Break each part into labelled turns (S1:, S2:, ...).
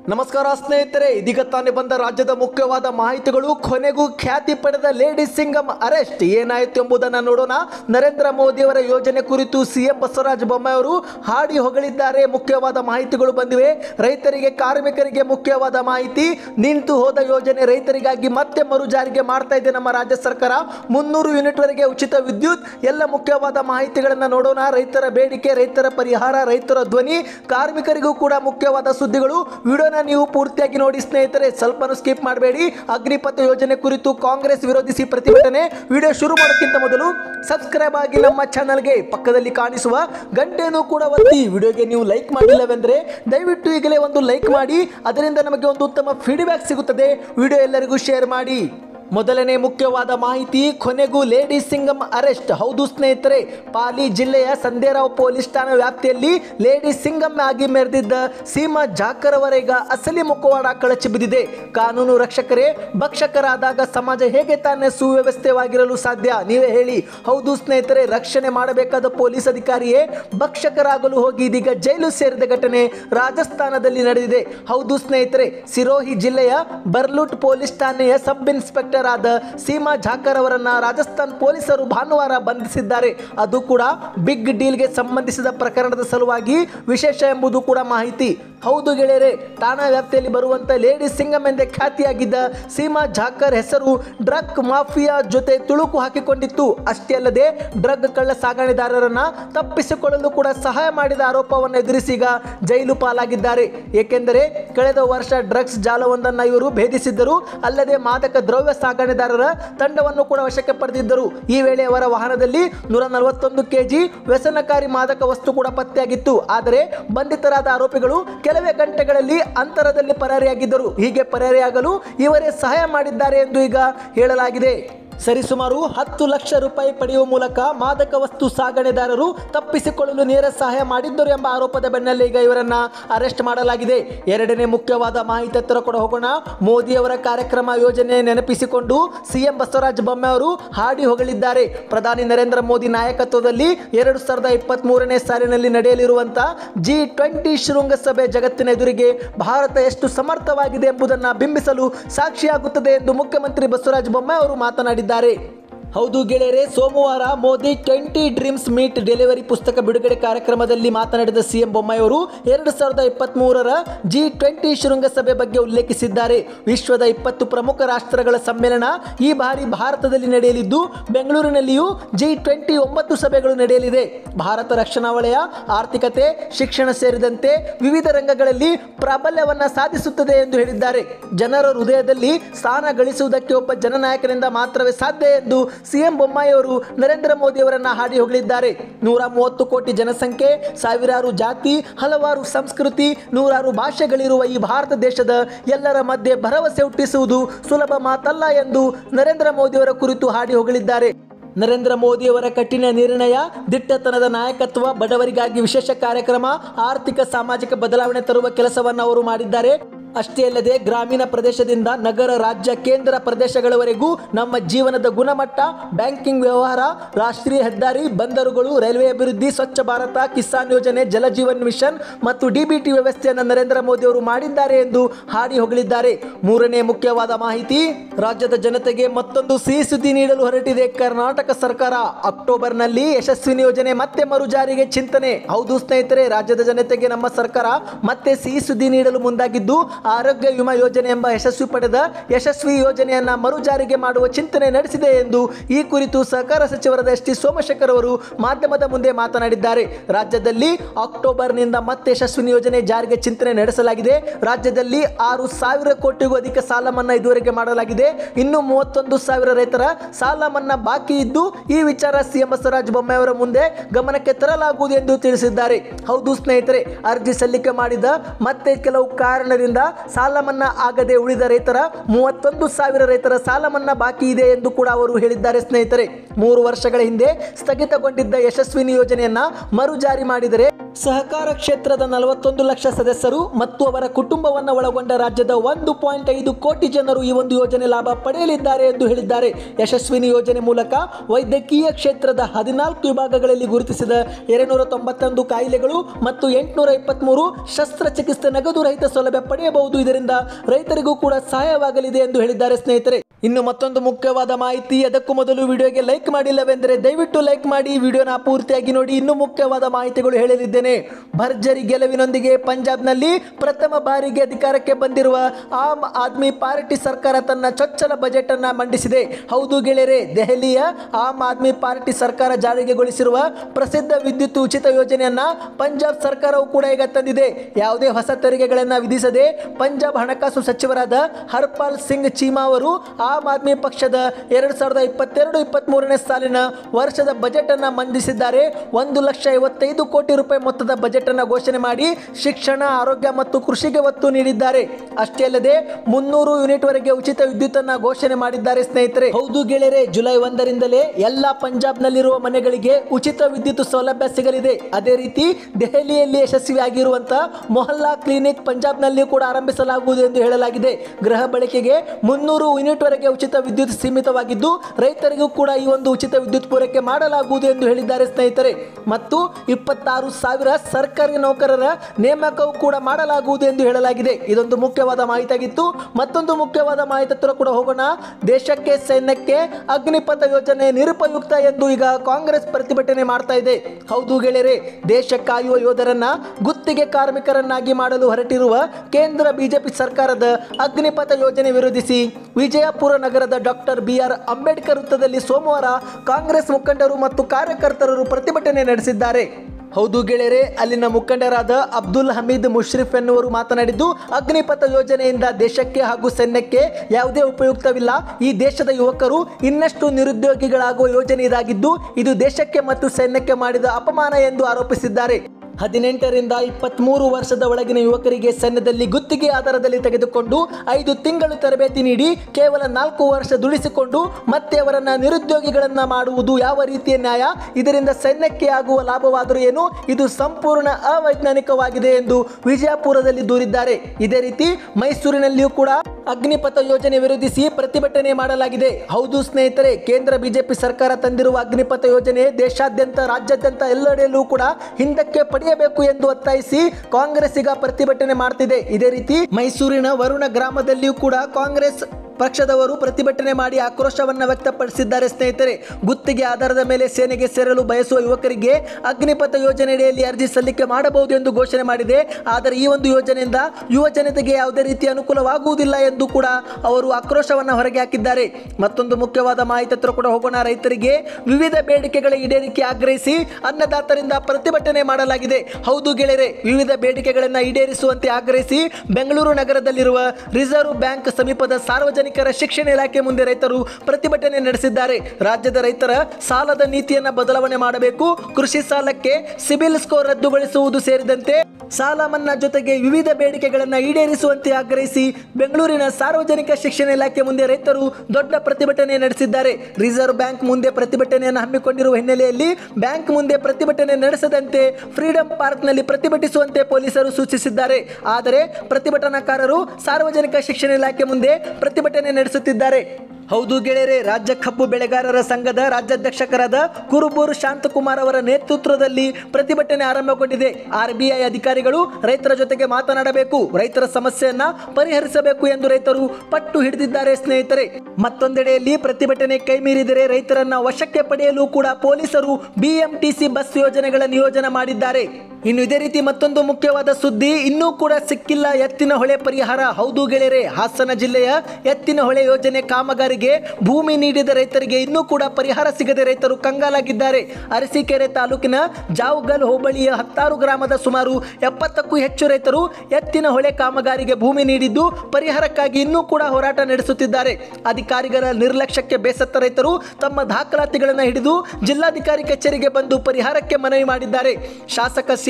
S1: ನಮಸ್ಕಾರ ಸ್ನೇಹಿತರೆ ಇದೀಗ ತಾನೇ ಬಂದ ರಾಜ್ಯದ ಮುಖ್ಯವಾದ ಮಾಹಿತಿಗಳು ಕೊನೆಗೂ ಖ್ಯಾತಿ ಪಡೆದ ಲೇಡಿ ಸಿಂಗಂ ಅರೆಸ್ಟ್ ಏನಾಯಿತು ಎಂಬುದನ್ನು ನೋಡೋಣ ನರೇಂದ್ರ ಮೋದಿಯವರ ಯೋಜನೆ ಕುರಿತು ಸಿಎಂ ಬಸವರಾಜ ಬೊಮ್ಮಾಯಿ ಅವರು ಹಾಡಿ ಹೊಗಳಿದ್ದಾರೆ ಮುಖ್ಯವಾದ ಮಾಹಿತಿಗಳು ಬಂದಿವೆ ರೈತರಿಗೆ ಕಾರ್ಮಿಕರಿಗೆ ಮುಖ್ಯವಾದ ಮಾಹಿತಿ ನಿಂತು ಹೋದ ಯೋಜನೆ ರೈತರಿಗಾಗಿ ಮತ್ತೆ ಮರು ಜಾರಿಗೆ ಮಾಡ್ತಾ ಇದೆ ನಮ್ಮ ರಾಜ್ಯ ಸರ್ಕಾರ ಮುನ್ನೂರು ಯೂನಿಟ್ ವರೆಗೆ ಉಚಿತ ವಿದ್ಯುತ್ ಎಲ್ಲ ಮುಖ್ಯವಾದ ಮಾಹಿತಿಗಳನ್ನು ನೋಡೋಣ ರೈತರ ಬೇಡಿಕೆ ರೈತರ ಪರಿಹಾರ ರೈತರ ಧ್ವನಿ ಕಾರ್ಮಿಕರಿಗೂ ಕೂಡ ಮುಖ್ಯವಾದ ಸುದ್ದಿಗಳು ವಿಡಿಯೋನ ನೀವು ಪೂರ್ತಿಯಾಗಿ ನೋಡಿ ಸ್ನೇಹಿತರೆ ಸ್ವಲ್ಪನೂ ಸ್ಕಿಪ್ ಮಾಡಬೇಡಿ ಅಗ್ನಿಪಥ ಯೋಜನೆ ಕುರಿತು ಕಾಂಗ್ರೆಸ್ ವಿರೋಧಿಸಿ ಪ್ರತಿಭಟನೆ ವಿಡಿಯೋ ಶುರು ಮಾಡೋಕ್ಕಿಂತ ಮೊದಲು ಸಬ್ಸ್ಕ್ರೈಬ್ ಆಗಿ ನಮ್ಮ ಚಾನಲ್ಗೆ ಪಕ್ಕದಲ್ಲಿ ಕಾಣಿಸುವ ಗಂಟೆಯನ್ನು ಕೂಡ ಒತ್ತಿ ವಿಡಿಯೋಗೆ ನೀವು ಲೈಕ್ ಮಾಡಿಲ್ಲವೆಂದರೆ ದಯವಿಟ್ಟು ಈಗಲೇ ಒಂದು ಲೈಕ್ ಮಾಡಿ ಅದರಿಂದ ನಮಗೆ ಒಂದು ಉತ್ತಮ ಫೀಡ್ಬ್ಯಾಕ್ ಸಿಗುತ್ತದೆ ವಿಡಿಯೋ ಎಲ್ಲರಿಗೂ ಶೇರ್ ಮಾಡಿ ಮೊದಲನೇ ಮುಖ್ಯವಾದ ಮಾಹಿತಿ ಕೊನೆಗೂ ಲೇಡಿ ಸಿಂಗಂ ಅರೆಸ್ಟ್ ಹೌದು ಸ್ನೇಹಿತರೆ ಪಾಲಿ ಜಿಲ್ಲೆಯ ಸಂದೇರಾವ್ ಪೊಲೀಸ್ ಠಾಣಾ ವ್ಯಾಪ್ತಿಯಲ್ಲಿ ಲೇಡಿ ಸಿಂಗಂ ಆಗಿ ಮೆರೆದಿದ್ದ ಸೀಮಾ ಜಾಕರ್ ಅವರೀಗ ಅಸಲಿ ಮುಖವಾಡ ಕಳಚಿ ಬಿದ್ದಿದೆ ಕಾನೂನು ರಕ್ಷಕರೇ ಭಕ್ಷಕರಾದಾಗ ಸಮಾಜ ಹೇಗೆ ತಾನೇ ಸುವ್ಯವಸ್ಥೆವಾಗಿರಲು ಸಾಧ್ಯ ನೀವೇ ಹೇಳಿ ಹೌದು ಸ್ನೇಹಿತರೆ ರಕ್ಷಣೆ ಮಾಡಬೇಕಾದ ಪೊಲೀಸ್ ಅಧಿಕಾರಿಯೇ ಭಕ್ಷಕರಾಗಲು ಹೋಗಿ ಇದೀಗ ಜೈಲು ಸೇರಿದ ಘಟನೆ ರಾಜಸ್ಥಾನದಲ್ಲಿ ನಡೆದಿದೆ ಹೌದು ಸ್ನೇಹಿತರೆ ಸಿರೋಹಿ ಜಿಲ್ಲೆಯ ಬರ್ಲುಟ್ ಪೊಲೀಸ್ ಠಾಣೆಯ ಸಬ್ ಇನ್ಸ್ಪೆಕ್ಟರ್ ಆದ ಸೀಮಾ ಜಾಕರ್ ಅವರನ್ನ ರಾಜಸ್ಥಾನ್ ಪೊಲೀಸರು ಭಾನುವಾರ ಬಂಧಿಸಿದ್ದಾರೆ ಅದು ಕೂಡ ಬಿಗ್ ಡೀಲ್ಗೆ ಸಂಬಂಧಿಸಿದ ಪ್ರಕರಣದ ಸಲುವಾಗಿ ವಿಶೇಷ ಎಂಬುದು ಕೂಡ ಮಾಹಿತಿ ಹೌದು ಗೆಳೆಯರೆ ಠಾಣಾ ವ್ಯಾಪ್ತಿಯಲ್ಲಿ ಬರುವಂತ ಲೇಡಿ ಸಿಂಗಂ ಎಂದೇ ಖ್ಯಾತಿಯಾಗಿದ್ದ ಸೀಮಾ ಜಾಕರ್ ಹೆಸರು ಡ್ರಗ್ ಮಾಫಿಯಾ ಜೊತೆ ತುಳುಕು ಹಾಕಿಕೊಂಡಿತ್ತು ಅಷ್ಟೇ ಅಲ್ಲದೆ ಡ್ರಗ್ ಕಳ್ಳ ಸಾಗಣೆದಾರರನ್ನ ತಪ್ಪಿಸಿಕೊಳ್ಳಲು ಕೂಡ ಸಹಾಯ ಮಾಡಿದ ಆರೋಪವನ್ನು ಎದುರಿಸಿ ಈಗ ಜೈಲು ಪಾಲಾಗಿದ್ದಾರೆ ಏಕೆಂದರೆ ಕಳೆದ ವರ್ಷ ಡ್ರಗ್ಸ್ ಜಾಲವೊಂದನ್ನು ಇವರು ಭೇದಿಸಿದ್ದರು ಅಲ್ಲದೆ ಮಾದಕ ದ್ರವ್ಯ ಸಾಗಣೆದಾರರ ತಂಡವನ್ನು ಕೂಡ ವಶಕ್ಕೆ ಪಡೆದಿದ್ದರು ಈ ವೇಳೆ ಅವರ ವಾಹನದಲ್ಲಿ ನೂರ ನಲವತ್ತೊಂದು ಕೆಜಿ ವ್ಯಸನಕಾರಿ ಮಾದಕ ವಸ್ತು ಕೂಡ ಪತ್ತೆಯಾಗಿತ್ತು ಆದರೆ ಬಂಧಿತರಾದ ಆರೋಪಿಗಳು ಕೆಲವೇ ಗಂಟೆಗಳಲ್ಲಿ ಅಂತರದಲ್ಲಿ ಪರಾರಿಯಾಗಿದ್ದರು ಹೀಗೆ ಪರಾರಿಯಾಗಲು ಇವರೇ ಸಹಾಯ ಮಾಡಿದ್ದಾರೆ ಎಂದು ಈಗ ಹೇಳಲಾಗಿದೆ ಸರಿಸುಮಾರು ಹತ್ತು ಲಕ್ಷ ರೂಪಾಯಿ ಪಡೆಯುವ ಮೂಲಕ ಮಾದಕ ವಸ್ತು ಸಾಗಣೆದಾರರು ತಪ್ಪಿಸಿಕೊಳ್ಳಲು ನೇರ ಸಹಾಯ ಮಾಡಿದ್ದರು ಎಂಬ ಆರೋಪದ ಬೆನ್ನಲ್ಲೇ ಈಗ ಇವರನ್ನ ಅರೆಸ್ಟ್ ಮಾಡಲಾಗಿದೆ ಎರಡನೇ ಮುಖ್ಯವಾದ ಮಾಹಿತಿ ಹತ್ತಿರ ಕೂಡ ಹೋಗೋಣ ಮೋದಿಯವರ ಕಾರ್ಯಕ್ರಮ ಯೋಜನೆ ನೆನಪಿಸಿಕೊಂಡು ಸಿಎಂ ಬಸವರಾಜ ಬೊಮ್ಮಾಯಿ ಅವರು ಹಾಡಿ ಹೊಗಳಿದ್ದಾರೆ ಪ್ರಧಾನಿ ನರೇಂದ್ರ ಮೋದಿ ನಾಯಕತ್ವದಲ್ಲಿ ಎರಡು ಸಾವಿರದ ಇಪ್ಪತ್ತ್ ಮೂರನೇ ಸಾಲಿನಲ್ಲಿ ನಡೆಯಲಿರುವಂತಹ ಜಿ ಟ್ವೆಂಟಿ ಶೃಂಗಸಭೆ ಜಗತ್ತಿನ ಎದುರಿಗೆ ಭಾರತ ಎಷ್ಟು ಸಮರ್ಥವಾಗಿದೆ ಎಂಬುದನ್ನು ಬಿಂಬಿಸಲು ಸಾಕ್ಷಿಯಾಗುತ್ತದೆ ಎಂದು ಮುಖ್ಯಮಂತ್ರಿ ಬಸವರಾಜ ಬೊಮ್ಮಾಯಿ ಅವರು ಮಾತನಾಡಿದ್ದಾರೆ ಹೌದು ಗೆಳೆಯರೆ ಸೋಮವಾರ Modi twenty dreams meet delivery ಪುಸ್ತಕ ಬಿಡುಗಡೆ ಕಾರ್ಯಕ್ರಮದಲ್ಲಿ ಮಾತನಾಡಿದ ಸಿಎಂ ಬೊಮ್ಮಾಯಿ ಅವರು ಎರಡು ಸಾವಿರದ ಇಪ್ಪತ್ತ್ ಮೂರರ ಜಿ ಟ್ವೆಂಟಿ ಶೃಂಗಸಭೆ ಬಗ್ಗೆ ಉಲ್ಲೇಖಿಸಿದ್ದಾರೆ ವಿಶ್ವದ ಇಪ್ಪತ್ತು ಪ್ರಮುಖ ರಾಷ್ಟ್ರಗಳ ಸಮ್ಮೇಳನ ಈ ಬಾರಿ ಭಾರತದಲ್ಲಿ ನಡೆಯಲಿದ್ದು ಬೆಂಗಳೂರಿನಲ್ಲಿಯೂ ಜಿ ಟ್ವೆಂಟಿ ಒಂಬತ್ತು ಸಭೆಗಳು ನಡೆಯಲಿದೆ ಭಾರತ ರಕ್ಷಣಾ ವಲಯ ಆರ್ಥಿಕತೆ ಶಿಕ್ಷಣ ಸೇರಿದಂತೆ ವಿವಿಧ ರಂಗಗಳಲ್ಲಿ ಪ್ರಾಬಲ್ಯವನ್ನ ಸಾಧಿಸುತ್ತದೆ ಎಂದು ಹೇಳಿದ್ದಾರೆ ಜನರ ಹೃದಯದಲ್ಲಿ ಸ್ಥಾನ ಗಳಿಸುವುದಕ್ಕೆ ಒಬ್ಬ ಜನನಾಯಕನಿಂದ ಮಾತ್ರವೇ ಸಾಧ್ಯ ಎಂದು ಸಿಎಂ ಬೊಮ್ಮಾಯಿ ಅವರು ನರೇಂದ್ರ ಮೋದಿ ಅವರನ್ನ ಹಾಡಿ ಹೊಗಳಿದ್ದಾರೆ ನೂರ ಮೂವತ್ತು ಕೋಟಿ ಜನಸಂಖ್ಯೆ ಸಾವಿರಾರು ಜಾತಿ ಹಲವಾರು ಸಂಸ್ಕೃತಿ ನೂರಾರು ಭಾಷೆಗಳಿರುವ ಈ ಭಾರತ ದೇಶದ ಎಲ್ಲರ ಮಧ್ಯೆ ಭರವಸೆ ಹುಟ್ಟಿಸುವುದು ಸುಲಭ ಮಾತಲ್ಲ ಎಂದು ನರೇಂದ್ರ ಮೋದಿ ಅವರ ಕುರಿತು ಹಾಡಿ ಹೊಗಳಿದ್ದಾರೆ ನರೇಂದ್ರ ಮೋದಿಯವರ ಕಠಿಣ ನಿರ್ಣಯ ದಿಟ್ಟತನದ ನಾಯಕತ್ವ ಬಡವರಿಗಾಗಿ ವಿಶೇಷ ಕಾರ್ಯಕ್ರಮ ಆರ್ಥಿಕ ಸಾಮಾಜಿಕ ಬದಲಾವಣೆ ತರುವ ಕೆಲಸವನ್ನು ಅವರು ಮಾಡಿದ್ದಾರೆ ಅಷ್ಟೇ ಅಲ್ಲದೆ ಗ್ರಾಮೀಣ ಪ್ರದೇಶದಿಂದ ನಗರ ರಾಜ್ಯ ಕೇಂದ್ರ ಪ್ರದೇಶಗಳವರೆಗೂ ನಮ್ಮ ಜೀವನದ ಗುಣಮಟ್ಟ ಬ್ಯಾಂಕಿಂಗ್ ವ್ಯವಹಾರ ರಾಷ್ಟ್ರೀಯ ಹೆದ್ದಾರಿ ಬಂದರುಗಳು ರೈಲ್ವೆ ಅಭಿವೃದ್ಧಿ ಸ್ವಚ್ಛ ಭಾರತ ಕಿಸಾನ್ ಯೋಜನೆ ಜಲಜೀವನ್ ಮಿಷನ್ ಮತ್ತು ಡಿಬಿಟಿ ವ್ಯವಸ್ಥೆಯನ್ನು ನರೇಂದ್ರ ಮೋದಿ ಅವರು ಮಾಡಿದ್ದಾರೆ ಎಂದು ಹಾಡಿ ಹೊಗಳಿದ್ದಾರೆ ಮೂರನೇ ಮುಖ್ಯವಾದ ಮಾಹಿತಿ ರಾಜ್ಯದ ಜನತೆಗೆ ಮತ್ತೊಂದು ಸಿಹಿ ಸುದ್ದಿ ನೀಡಲು ಹೊರಟಿದೆ ಕರ್ನಾಟಕ ಸರ್ಕಾರ ಅಕ್ಟೋಬರ್ನಲ್ಲಿ ಯಶಸ್ವಿನಿ ಯೋಜನೆ ಮತ್ತೆ ಮರು ಜಾರಿಗೆ ಚಿಂತನೆ ಹೌದು ಸ್ನೇಹಿತರೆ ರಾಜ್ಯದ ಜನತೆಗೆ ನಮ್ಮ ಸರ್ಕಾರ ಮತ್ತೆ ಸಿಹಿ ಸುದ್ದಿ ನೀಡಲು ಮುಂದಾಗಿದ್ದು ಆರೋಗ್ಯ ವಿಮಾ ಯೋಜನೆ ಎಂಬ ಯಶಸ್ವಿ ಪಡೆದ ಯಶಸ್ವಿ ಯೋಜನೆಯನ್ನ ಮರು ಜಾರಿಗೆ ಮಾಡುವ ಚಿಂತನೆ ನಡೆಸಿದೆ ಎಂದು ಈ ಕುರಿತು ಸಹಕಾರ ಸಚಿವರಾದ ಎಸ್ ಟಿ ಸೋಮಶೇಖರ್ ಅವರು ಮಾಧ್ಯಮದ ಮುಂದೆ ಮಾತನಾಡಿದ್ದಾರೆ ರಾಜ್ಯದಲ್ಲಿ ಅಕ್ಟೋಬರ್ನಿಂದ ಮತ್ತೆ ಯಶಸ್ವಿನಿ ಯೋಜನೆ ಜಾರಿಗೆ ಚಿಂತನೆ ನಡೆಸಲಾಗಿದೆ ರಾಜ್ಯದಲ್ಲಿ ಆರು ಸಾವಿರ ಕೋಟಿಗೂ ಅಧಿಕ ಸಾಲ ಮನ್ನಾ ಇದುವರೆಗೆ ಮಾಡಲಾಗಿದೆ ಇನ್ನು ಮೂವತ್ತೊಂದು ಸಾವಿರ ರೈತರ ಸಾಲ ಮನ್ನಾ ಬಾಕಿ ಇದ್ದು ಈ ವಿಚಾರ ಸಿಎಂ ಬಸವರಾಜ ಬೊಮ್ಮಾಯಿ ಅವರ ಮುಂದೆ ಗಮನಕ್ಕೆ ತರಲಾಗುವುದು ಎಂದು ತಿಳಿಸಿದ್ದಾರೆ ಹೌದು ಸ್ನೇಹಿತರೆ ಅರ್ಜಿ ಸಲ್ಲಿಕೆ ಮಾಡಿದ ಮತ್ತೆ ಕೆಲವು ಕಾರಣದಿಂದ ಸಾಲ ಮನ್ನಾ ಆಗದೆ ಉಳಿದ ರೈತರ ಮೂವತ್ತೊಂದು ಸಾವಿರ ರೈತರ ಸಾಲ ಮನ್ನಾ ಬಾಕಿ ಇದೆ ಎಂದು ಕೂಡ ಅವರು ಹೇಳಿದ್ದಾರೆ ಸ್ನೇಹಿತರೆ ಮೂರು ವರ್ಷಗಳ ಹಿಂದೆ ಸ್ಥಗಿತಗೊಂಡಿದ್ದ ಯಶಸ್ವಿನಿ ಯೋಜನೆಯನ್ನ ಮರು ಜಾರಿ ಮಾಡಿದರೆ ಸಹಕಾರ ಕ್ಷೇತ್ರದ ನಲವತ್ತೊಂದು ಲಕ್ಷ ಸದಸ್ಯರು ಮತ್ತು ಅವರ ಕುಟುಂಬವನ್ನು ಒಳಗೊಂಡ ರಾಜ್ಯದ ಒಂದು ಪಾಯಿಂಟ್ ಐದು ಕೋಟಿ ಜನರು ಈ ಒಂದು ಯೋಜನೆ ಲಾಭ ಪಡೆಯಲಿದ್ದಾರೆ ಎಂದು ಹೇಳಿದ್ದಾರೆ ಯಶಸ್ವಿನಿ ಯೋಜನೆ ಮೂಲಕ ವೈದ್ಯಕೀಯ ಕ್ಷೇತ್ರದ ಹದಿನಾಲ್ಕು ವಿಭಾಗಗಳಲ್ಲಿ ಗುರುತಿಸಿದ ಎರಡುನೂರ ತೊಂಬತ್ತೊಂದು ಕಾಯಿಲೆಗಳು ಮತ್ತು ಎಂಟುನೂರ ಇಪ್ಪತ್ತ್ಮೂರು ಶಸ್ತ್ರಚಿಕಿತ್ಸೆ ನಗದು ರಹಿತ ಸೌಲಭ್ಯ ಪಡೆಯಬಹುದು ಇದರಿಂದ ರೈತರಿಗೂ ಕೂಡ ಸಹಾಯವಾಗಲಿದೆ ಎಂದು ಹೇಳಿದ್ದಾರೆ ಸ್ನೇಹಿತರೆ ಇನ್ನು ಮತ್ತೊಂದು ಮುಖ್ಯವಾದ ಮಾಹಿತಿ ಅದಕ್ಕೂ ಮೊದಲು ವಿಡಿಯೋಗೆ ಲೈಕ್ ಮಾಡಿಲ್ಲವೆಂದರೆ ದಯವಿಟ್ಟು ಲೈಕ್ ಮಾಡಿ ವಿಡಿಯೋನ ಪೂರ್ತಿಯಾಗಿ ನೋಡಿ ಇನ್ನೂ ಮುಖ್ಯವಾದ ಮಾಹಿತಿಗಳು ಹೇಳಲಿದ್ದೇನೆ ಭರ್ಜರಿ ಗೆಲುವಿನೊಂದಿಗೆ ಪಂಜಾಬ್ನಲ್ಲಿ ಪ್ರಥಮ ಬಾರಿಗೆ ಅಧಿಕಾರಕ್ಕೆ ಬಂದಿರುವ ಆಮ್ ಆದ್ಮಿ ಪಾರ್ಟಿ ಸರ್ಕಾರ ತನ್ನ ಚೊಚ್ಚಲ ಬಜೆಟ್ ಅನ್ನ ಮಂಡಿಸಿದೆ ಹೌದು ಗೆಳೆಯರೆ ದೆಹಲಿಯ ಆಮ್ ಆದ್ಮಿ ಪಾರ್ಟಿ ಸರ್ಕಾರ ಜಾರಿಗೆಗೊಳಿಸಿರುವ ಪ್ರಸಿದ್ಧ ವಿದ್ಯುತ್ ಉಚಿತ ಯೋಜನೆಯನ್ನ ಪಂಜಾಬ್ ಸರ್ಕಾರವು ಕೂಡ ಈಗ ತಂದಿದೆ ಯಾವುದೇ ಹೊಸ ತೆರಿಗೆಗಳನ್ನು ವಿಧಿಸದೆ ಪಂಜಾಬ್ ಹಣಕಾಸು ಸಚಿವರಾದ ಹರ್ಪಾಲ್ ಸಿಂಗ್ ಚೀಮಾ ಅವರು ಆಮ್ ಆದ್ಮಿ ಪಕ್ಷದ ಎರಡು ಸಾವಿರದ ಇಪ್ಪತ್ತೆರಡು ಇಪ್ಪತ್ತ್ಮೂರನೇ ಸಾಲಿನ ವರ್ಷದ ಬಜೆಟ್ ಅನ್ನ ಮಂಡಿಸಿದ್ದಾರೆ ಒಂದು ಲಕ್ಷ ಐವತ್ತೈದು ಕೋಟಿ ರೂಪಾಯಿ ಮೊತ್ತದ ಬಜೆಟ್ ಅನ್ನ ಘೋಷಣೆ ಮಾಡಿ ಶಿಕ್ಷಣ ಆರೋಗ್ಯ ಮತ್ತು ಕೃಷಿಗೆ ಒತ್ತು ನೀಡಿದ್ದಾರೆ ಅಷ್ಟೇ ಅಲ್ಲದೆ ಮುನ್ನೂರು ಯೂನಿಟ್ ವರೆಗೆ ಉಚಿತ ವಿದ್ಯುತ್ ಅನ್ನ ಘೋಷಣೆ ಮಾಡಿದ್ದಾರೆ ಸ್ನೇಹಿತರೆ ಹೌದು ಗೆಳೆಯರೆ ಜುಲೈ ಒಂದರಿಂದಲೇ ಎಲ್ಲ ಪಂಜಾಬ್ನಲ್ಲಿರುವ ಮನೆಗಳಿಗೆ ಉಚಿತ ವಿದ್ಯುತ್ ಸೌಲಭ್ಯ ಸಿಗಲಿದೆ ಅದೇ ರೀತಿ ದೆಹಲಿಯಲ್ಲಿ ಯಶಸ್ವಿಯಾಗಿರುವಂತಹ ಮೊಹಲ್ಲಾ ಕ್ಲಿನಿಕ್ ಪಂಜಾಬ್ನಲ್ಲಿ ಕೂಡ ಆರಂಭಿಸಲಾಗುವುದು ಎಂದು ಹೇಳಲಾಗಿದೆ ಗೃಹ ಬಳಕೆಗೆ ಮುನ್ನೂರು ಯೂನಿಟ್ ವರೆಗೆ ಉಚಿತ ವಿದ್ಯುತ್ ಸೀಮಿತವಾಗಿದ್ದು ರೈತರಿಗೂ ಕೂಡ ಈ ಒಂದು ಉಚಿತ ವಿದ್ಯುತ್ ಪೂರೈಕೆ ಮಾಡಲಾಗುವುದು ಎಂದು ಹೇಳಿದ್ದಾರೆ ಸ್ನೇಹಿತರೆ ಮತ್ತು ಇಪ್ಪತ್ತಾರು ಸಾವಿರ ಸರ್ಕಾರಿ ನೌಕರರ ನೇಮಕವು ಕೂಡ ಮಾಡಲಾಗುವುದು ಎಂದು ಹೇಳಲಾಗಿದೆ ಇದೊಂದು ಮುಖ್ಯವಾದ ಮಾಹಿತಿಯಾಗಿತ್ತು ಮತ್ತೊಂದು ಮುಖ್ಯವಾದ ಮಾಹಿತಿ ಹತ್ರ ಕೂಡ ಹೋಗೋಣ ದೇಶಕ್ಕೆ ಸೈನ್ಯಕ್ಕೆ ಅಗ್ನಿಪಥ ಯೋಜನೆ ನಿರುಪಯುಕ್ತ ಎಂದು ಈಗ ಕಾಂಗ್ರೆಸ್ ಪ್ರತಿಭಟನೆ ಮಾಡ್ತಾ ಇದೆ ಹೌದು ಗೆಳೆಯರೆ ದೇಶ ಕಾಯುವ ಯೋಧರನ್ನ ಗುತ್ತಿಗೆ ಕಾರ್ಮಿಕರನ್ನಾಗಿ ಮಾಡಲು ಹೊರಟಿರುವ ಕೇಂದ್ರ ಬಿಜೆಪಿ ಸರ್ಕಾರದ ಅಗ್ನಿಪಥ ಯೋಜನೆ ವಿರೋಧಿಸಿ ವಿಜಯಪುರ ನಗರದ ಡಾಕ್ಟರ್ ಬಿ ಆರ್ ಅಂಬೇಡ್ಕರ್ ವೃತ್ತದಲ್ಲಿ ಸೋಮವಾರ ಕಾಂಗ್ರೆಸ್ ಮುಖಂಡರು ಮತ್ತು ಕಾರ್ಯಕರ್ತರು ಪ್ರತಿಭಟನೆ ನಡೆಸಿದ್ದಾರೆ ಹೌದು ಗೆಳೆಯರೆ ಅಲ್ಲಿನ ಮುಖಂಡರಾದ ಅಬ್ದುಲ್ ಹಮೀದ್ ಮುಷ್ರಿಫ್ ಎನ್ನುವರು ಮಾತನಾಡಿದ್ದು ಅಗ್ನಿಪಥ ಯೋಜನೆಯಿಂದ ದೇಶಕ್ಕೆ ಹಾಗೂ ಸೈನ್ಯಕ್ಕೆ ಯಾವುದೇ ಉಪಯುಕ್ತವಿಲ್ಲ ಈ ದೇಶದ ಯುವಕರು ಇನ್ನಷ್ಟು ನಿರುದ್ಯೋಗಿಗಳಾಗುವ ಯೋಜನೆ ಇದಾಗಿದ್ದು ಇದು ದೇಶಕ್ಕೆ ಮತ್ತು ಸೈನ್ಯಕ್ಕೆ ಮಾಡಿದ ಅಪಮಾನ ಎಂದು ಆರೋಪಿಸಿದ್ದಾರೆ ಹದಿನೆಂಟರಿಂದ ಇಪ್ಪತ್ತ್ಮೂರು ವರ್ಷದ ಒಳಗಿನ ಯುವಕರಿಗೆ ಸೈನ್ಯದಲ್ಲಿ ಗುತ್ತಿಗೆ ಆಧಾರದಲ್ಲಿ ತೆಗೆದುಕೊಂಡು ಐದು ತಿಂಗಳು ತರಬೇತಿ ನೀಡಿ ಕೇವಲ ನಾಲ್ಕು ವರ್ಷ ದುಡಿಸಿಕೊಂಡು ಮತ್ತೆ ಅವರನ್ನ ನಿರುದ್ಯೋಗಿಗಳನ್ನ ಮಾಡುವುದು ಯಾವ ರೀತಿಯ ನ್ಯಾಯ ಇದರಿಂದ ಸೈನ್ಯಕ್ಕೆ ಆಗುವ ಲಾಭವಾದರೂ ಏನು ಇದು ಸಂಪೂರ್ಣ ಅವೈಜ್ಞಾನಿಕವಾಗಿದೆ ಎಂದು ವಿಜಯಪುರದಲ್ಲಿ ದೂರಿದ್ದಾರೆ ಇದೇ ರೀತಿ ಮೈಸೂರಿನಲ್ಲಿಯೂ ಕೂಡ ಅಗ್ನಿಪಥ ಯೋಜನೆ ವಿರೋಧಿಸಿ ಪ್ರತಿಭಟನೆ ಮಾಡಲಾಗಿದೆ ಹೌದು ಸ್ನೇಹಿತರೆ ಕೇಂದ್ರ ಬಿಜೆಪಿ ಸರ್ಕಾರ ತಂದಿರುವ ಅಗ್ನಿಪಥ ಯೋಜನೆ ದೇಶಾದ್ಯಂತ ರಾಜ್ಯಾದ್ಯಂತ ಎಲ್ಲೆಡೆಯಲ್ಲೂ ಕೂಡ ಹಿಂದಕ್ಕೆ ಪಡೆಯಬೇಕು ಎಂದು ಒತ್ತಾಯಿಸಿ ಕಾಂಗ್ರೆಸ್ ಈಗ ಪ್ರತಿಭಟನೆ ಮಾಡ್ತಿದೆ ಇದೇ ರೀತಿ ಮೈಸೂರಿನ ವರುಣ ಗ್ರಾಮದಲ್ಲಿಯೂ ಕೂಡ ಕಾಂಗ್ರೆಸ್ ಪಕ್ಷದವರು ಪ್ರತಿಭಟನೆ ಮಾಡಿ ಆಕ್ರೋಶವನ್ನ ವ್ಯಕ್ತಪಡಿಸಿದ್ದಾರೆ ಸ್ನೇಹಿತರೆ ಗುತ್ತಿಗೆ ಆಧಾರದ ಮೇಲೆ ಸೇನೆಗೆ ಸೇರಲು ಬಯಸುವ ಯುವಕರಿಗೆ ಅಗ್ನಿಪಥ ಯೋಜನೆಯಡಿಯಲ್ಲಿ ಅರ್ಜಿ ಸಲ್ಲಿಕೆ ಮಾಡಬಹುದು ಎಂದು ಘೋಷಣೆ ಮಾಡಿದೆ ಆದರೆ ಈ ಒಂದು ಯೋಜನೆಯಿಂದ ಯುವ ಜನತೆಗೆ ಯಾವುದೇ ರೀತಿಯ ಅನುಕೂಲವಾಗುವುದಿಲ್ಲ ಎಂದು ಕೂಡ ಅವರು ಆಕ್ರೋಶವನ್ನು ಹೊರಗೆ ಹಾಕಿದ್ದಾರೆ ಮತ್ತೊಂದು ಮುಖ್ಯವಾದ ಮಾಹಿತಿ ಹತ್ರ ಕೂಡ ಹೋಗೋಣ ರೈತರಿಗೆ ವಿವಿಧ ಬೇಡಿಕೆಗಳ ಈಡೇರಿಕೆ ಆಗ್ರಹಿಸಿ ಅನ್ನದಾತರಿಂದ ಪ್ರತಿಭಟನೆ ಮಾಡಲಾಗಿದೆ ಹೌದು ಗೆಳೆಯರೆ ವಿವಿಧ ಬೇಡಿಕೆಗಳನ್ನು ಈಡೇರಿಸುವಂತೆ ಆಗ್ರಹಿಸಿ ಬೆಂಗಳೂರು ನಗರದಲ್ಲಿರುವ ರಿಸರ್ವ್ ಬ್ಯಾಂಕ್ ಸಮೀಪದ ಸಾರ್ವಜನಿಕರ ಶಿಕ್ಷಣ ಇಲಾಖೆ ಮುಂದೆ ರೈತರು ಪ್ರತಿಭಟನೆ ನಡೆಸಿದ್ದಾರೆ ರಾಜ್ಯದ ರೈತರ ಸಾಲದ ನೀತಿಯನ್ನ ಬದಲಾವಣೆ ಮಾಡಬೇಕು ಕೃಷಿ ಸಾಲಕ್ಕೆ ಸಿಬಿಲ್ ಸ್ಕೋರ್ ರದ್ದುಗೊಳಿಸುವುದು ಸೇರಿದಂತೆ ಸಾಲ ಮನ್ನಾ ಜೊತೆಗೆ ವಿವಿಧ ಬೇಡಿಕೆಗಳನ್ನು ಈಡೇರಿಸುವಂತೆ ಆಗ್ರಹಿಸಿ ಬೆಂಗಳೂರಿನ ಸಾರ್ವಜನಿಕ ಶಿಕ್ಷಣ ಇಲಾಖೆ ಮುಂದೆ ರೈತರು ದೊಡ್ಡ ಪ್ರತಿಭಟನೆ ನಡೆಸಿದ್ದಾರೆ ರಿಸರ್ವ್ ಬ್ಯಾಂಕ್ ಮುಂದೆ ಪ್ರತಿಭಟನೆಯನ್ನು ಹಮ್ಮಿಕೊಂಡಿರುವ ಹಿನ್ನೆಲೆಯಲ್ಲಿ ಬ್ಯಾಂಕ್ ಮುಂದೆ ಪ್ರತಿಭಟನೆ ನಡೆಸದಂತೆ ಫ್ರೀಡಂ ಪಾರ್ಕ್ನಲ್ಲಿ ಪ್ರತಿಭಟಿಸುವಂತೆ ಪೊಲೀಸರು ಸೂಚಿಸಿದ್ದಾರೆ ಆದರೆ ಪ್ರತಿಭಟನಾಕಾರರು ಸಾರ್ವಜನಿಕ ಶಿಕ್ಷಣ ಇಲಾಖೆ ಮುಂದೆ ಪ್ರತಿಭಟನೆ ನಡೆಸುತ್ತಿದ್ದಾರೆ ಹೌದು ಗೆಳೆಯರೆ ರಾಜ್ಯ ಕಬ್ಬು ಬೆಳೆಗಾರರ ಸಂಘದ ರಾಜ್ಯಾಧ್ಯಕ್ಷಕರಾದ ಕುರುಬೂರು ಶಾಂತಕುಮಾರ್ ಅವರ ನೇತೃತ್ವದಲ್ಲಿ ಪ್ರತಿಭಟನೆ ಆರಂಭಗೊಂಡಿದೆ ಆರ್ಬಿಐ ಅಧಿಕಾರಿಗಳು ರೈತರ ಜೊತೆಗೆ ಮಾತನಾಡಬೇಕು ರೈತರ ಸಮಸ್ಯೆಯನ್ನ ಪರಿಹರಿಸಬೇಕು ಎಂದು ರೈತರು ಪಟ್ಟು ಹಿಡಿದಿದ್ದಾರೆ ಸ್ನೇಹಿತರೆ ಮತ್ತೊಂದೆಡೆಯಲ್ಲಿ ಪ್ರತಿಭಟನೆ ಕೈಮೀರಿದರೆ ರೈತರನ್ನ ವಶಕ್ಕೆ ಪಡೆಯಲು ಕೂಡ ಪೊಲೀಸರು ಬಿಎಂಟಿಸಿ ಬಸ್ ಯೋಜನೆಗಳ ನಿಯೋಜನೆ ಮಾಡಿದ್ದಾರೆ ಇನ್ನು ಇದೇ ರೀತಿ ಮತ್ತೊಂದು ಮುಖ್ಯವಾದ ಸುದ್ದಿ ಇನ್ನೂ ಕೂಡ ಸಿಕ್ಕಿಲ್ಲ ಎತ್ತಿನ ಹೊಳೆ ಪರಿಹಾರ ಹೌದು ಗೆಳೆಯರೆ ಹಾಸನ ಜಿಲ್ಲೆಯ ಎತ್ತಿನ ಹೊಳೆ ಯೋಜನೆ ಕಾಮಗಾರಿಗೆ ಭೂಮಿ ನೀಡಿದ ರೈತರಿಗೆ ಇನ್ನೂ ಕೂಡ ಪರಿಹಾರ ಸಿಗದೆ ರೈತರು ಕಂಗಾಲಾಗಿದ್ದಾರೆ ಅರಸೀಕೆರೆ ತಾಲೂಕಿನ ಜಾವುಗಲ್ ಹೋಬಳಿಯ ಹತ್ತಾರು ಗ್ರಾಮದ ಸುಮಾರು ಎಪ್ಪತ್ತಕ್ಕೂ ಹೆಚ್ಚು ರೈತರು ಎತ್ತಿನ ಹೊಳೆ ಕಾಮಗಾರಿಗೆ ಭೂಮಿ ನೀಡಿದ್ದು ಪರಿಹಾರಕ್ಕಾಗಿ ಇನ್ನೂ ಕೂಡ ಹೋರಾಟ ನಡೆಸುತ್ತಿದ್ದಾರೆ ಅಧಿಕಾರಿಗಳ ನಿರ್ಲಕ್ಷ್ಯಕ್ಕೆ ಬೇಸತ್ತ ರೈತರು ತಮ್ಮ ದಾಖಲಾತಿಗಳನ್ನು ಹಿಡಿದು ಜಿಲ್ಲಾಧಿಕಾರಿ ಕಚೇರಿಗೆ ಬಂದು ಪರಿಹಾರಕ್ಕೆ ಮನವಿ ಮಾಡಿದ್ದಾರೆ ಶಾಸಕ ಶಿವ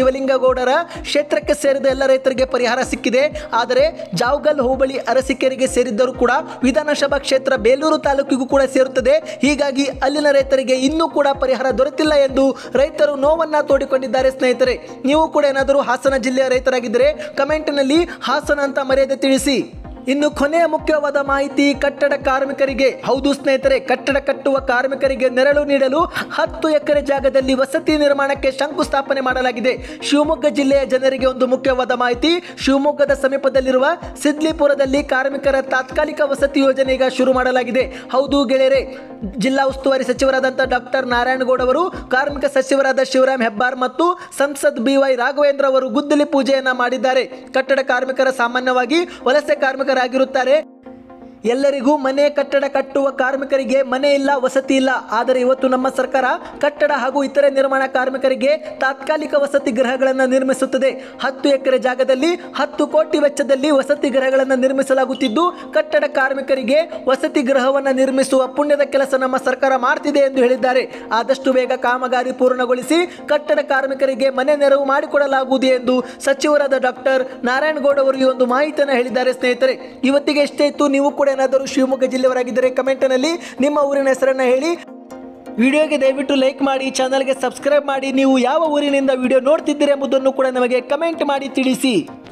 S1: ಶಿವಲಿಂಗಗೌಡರ ಕ್ಷೇತ್ರಕ್ಕೆ ಸೇರಿದ ಎಲ್ಲ ರೈತರಿಗೆ ಪರಿಹಾರ ಸಿಕ್ಕಿದೆ ಆದರೆ ಜಾವಗಲ್ ಹೋಬಳಿ ಅರಸಿಕೆರೆಗೆ ಸೇರಿದ್ದರೂ ಕೂಡ ವಿಧಾನಸಭಾ ಕ್ಷೇತ್ರ ಬೇಲೂರು ತಾಲೂಕಿಗೂ ಕೂಡ ಸೇರುತ್ತದೆ ಹೀಗಾಗಿ ಅಲ್ಲಿನ ರೈತರಿಗೆ ಇನ್ನೂ ಕೂಡ ಪರಿಹಾರ ದೊರೆತಿಲ್ಲ ಎಂದು ರೈತರು ನೋವನ್ನ ತೋಡಿಕೊಂಡಿದ್ದಾರೆ ಸ್ನೇಹಿತರೆ ನೀವು ಕೂಡ ಏನಾದರೂ ಹಾಸನ ಜಿಲ್ಲೆಯ ರೈತರಾಗಿದ್ದರೆ ಕಮೆಂಟ್ನಲ್ಲಿ ಹಾಸನ ಅಂತ ಮರ್ಯಾದೆ ತಿಳಿಸಿ ಇನ್ನು ಕೊನೆಯ ಮುಖ್ಯವಾದ ಮಾಹಿತಿ ಕಟ್ಟಡ ಕಾರ್ಮಿಕರಿಗೆ ಹೌದು ಸ್ನೇಹಿತರೆ ಕಟ್ಟಡ ಕಟ್ಟುವ ಕಾರ್ಮಿಕರಿಗೆ ನೆರಳು ನೀಡಲು ಹತ್ತು ಎಕರೆ ಜಾಗದಲ್ಲಿ ವಸತಿ ನಿರ್ಮಾಣಕ್ಕೆ ಶಂಕುಸ್ಥಾಪನೆ ಮಾಡಲಾಗಿದೆ ಶಿವಮೊಗ್ಗ ಜಿಲ್ಲೆಯ ಜನರಿಗೆ ಒಂದು ಮುಖ್ಯವಾದ ಮಾಹಿತಿ ಶಿವಮೊಗ್ಗದ ಸಮೀಪದಲ್ಲಿರುವ ಸಿದ್ಲಿಪುರದಲ್ಲಿ ಕಾರ್ಮಿಕರ ತಾತ್ಕಾಲಿಕ ವಸತಿ ಯೋಜನೆ ಈಗ ಶುರು ಮಾಡಲಾಗಿದೆ ಹೌದು ಗೆಳೆಯರೆ ಜಿಲ್ಲಾ ಉಸ್ತುವಾರಿ ಸಚಿವರಾದಂಥ ಡಾಕ್ಟರ್ ನಾರಾಯಣಗೌಡ ಅವರು ಕಾರ್ಮಿಕ ಸಚಿವರಾದ ಶಿವರಾಮ್ ಹೆಬ್ಬಾರ್ ಮತ್ತು ಸಂಸದ್ ಬಿ ವೈ ರಾಘವೇಂದ್ರ ಅವರು ಗುದ್ದಲಿ ಪೂಜೆಯನ್ನ ಮಾಡಿದ್ದಾರೆ ಕಟ್ಟಡ ಕಾರ್ಮಿಕರ ಸಾಮಾನ್ಯವಾಗಿ ವಲಸೆ ಕಾರ್ಮಿಕರಾಗಿರುತ್ತಾರೆ ಎಲ್ಲರಿಗೂ ಮನೆ ಕಟ್ಟಡ ಕಟ್ಟುವ ಕಾರ್ಮಿಕರಿಗೆ ಮನೆ ಇಲ್ಲ ವಸತಿ ಇಲ್ಲ ಆದರೆ ಇವತ್ತು ನಮ್ಮ ಸರ್ಕಾರ ಕಟ್ಟಡ ಹಾಗೂ ಇತರೆ ನಿರ್ಮಾಣ ಕಾರ್ಮಿಕರಿಗೆ ತಾತ್ಕಾಲಿಕ ವಸತಿ ಗೃಹಗಳನ್ನು ನಿರ್ಮಿಸುತ್ತದೆ ಹತ್ತು ಎಕರೆ ಜಾಗದಲ್ಲಿ ಹತ್ತು ಕೋಟಿ ವೆಚ್ಚದಲ್ಲಿ ವಸತಿ ಗೃಹಗಳನ್ನು ನಿರ್ಮಿಸಲಾಗುತ್ತಿದ್ದು ಕಟ್ಟಡ ಕಾರ್ಮಿಕರಿಗೆ ವಸತಿ ಗೃಹವನ್ನು ನಿರ್ಮಿಸುವ ಪುಣ್ಯದ ಕೆಲಸ ನಮ್ಮ ಸರ್ಕಾರ ಮಾಡ್ತಿದೆ ಎಂದು ಹೇಳಿದ್ದಾರೆ ಆದಷ್ಟು ಬೇಗ ಕಾಮಗಾರಿ ಪೂರ್ಣಗೊಳಿಸಿ ಕಟ್ಟಡ ಕಾರ್ಮಿಕರಿಗೆ ಮನೆ ನೆರವು ಮಾಡಿಕೊಡಲಾಗುವುದು ಎಂದು ಸಚಿವರಾದ ಡಾಕ್ಟರ್ ನಾರಾಯಣಗೌಡ ಅವರು ಈ ಒಂದು ಮಾಹಿತಿಯನ್ನು ಹೇಳಿದ್ದಾರೆ ಸ್ನೇಹಿತರೆ ಇವತ್ತಿಗೆ ಎಷ್ಟೇ ಇತ್ತು ನೀವು ಕೂಡ ಏನಾದರೂ ಶಿವಮೊಗ್ಗ ಜಿಲ್ಲೆಯವರಾಗಿದ್ದರೆ ಕಮೆಂಟ್ನಲ್ಲಿ ನಿಮ್ಮ ಊರಿನ ಹೆಸರನ್ನು ಹೇಳಿ ವಿಡಿಯೋಗೆ ದಯವಿಟ್ಟು ಲೈಕ್ ಮಾಡಿ ಚಾನಲ್ಗೆ ಸಬ್ಸ್ಕ್ರೈಬ್ ಮಾಡಿ ನೀವು ಯಾವ ಊರಿನಿಂದ ವಿಡಿಯೋ ನೋಡ್ತಿದ್ದೀರಿ ಎಂಬುದನ್ನು ಕೂಡ ನಮಗೆ ಕಮೆಂಟ್ ಮಾಡಿ ತಿಳಿಸಿ